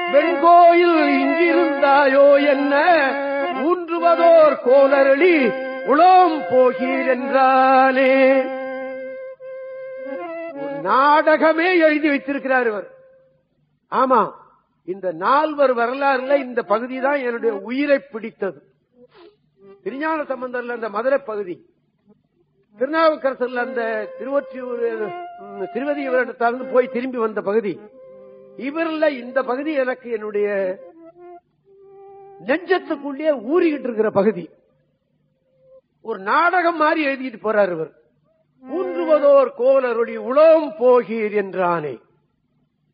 வெண்கோயில் இங்கிருந்தாயோ என்ன ஊன்றுவதோர் கோலரளி உளோம் போகீர் என்றாலே ஒரு நாடகமே எழுதி வைத்திருக்கிறார் இவர் ஆமா இந்த நால்வர் வரலாறுல இந்த பகுதி தான் என்னுடைய உயிரை பிடித்தது திருஞான சம்பந்தர்ல அந்த மதுரை பகுதி திருநாவுக்கரசர்ல அந்த திருவொற்றியூர் ம், திருவதியூரிடத்திலிருந்து போய் திரும்பி வந்த பகுதி இவர்ல இந்த பகுதி எனக்கு என்னுடைய நெஞ்சத்துக்குள்ளே ஊறிக்கிட்டு இருக்கிற பகுதி ஒரு நாடகம் மாதிரி எழுதிட்டு போறார் இவர் ஊன்றுவதோர் கோலருடி உளோம் போகீர் என்றானே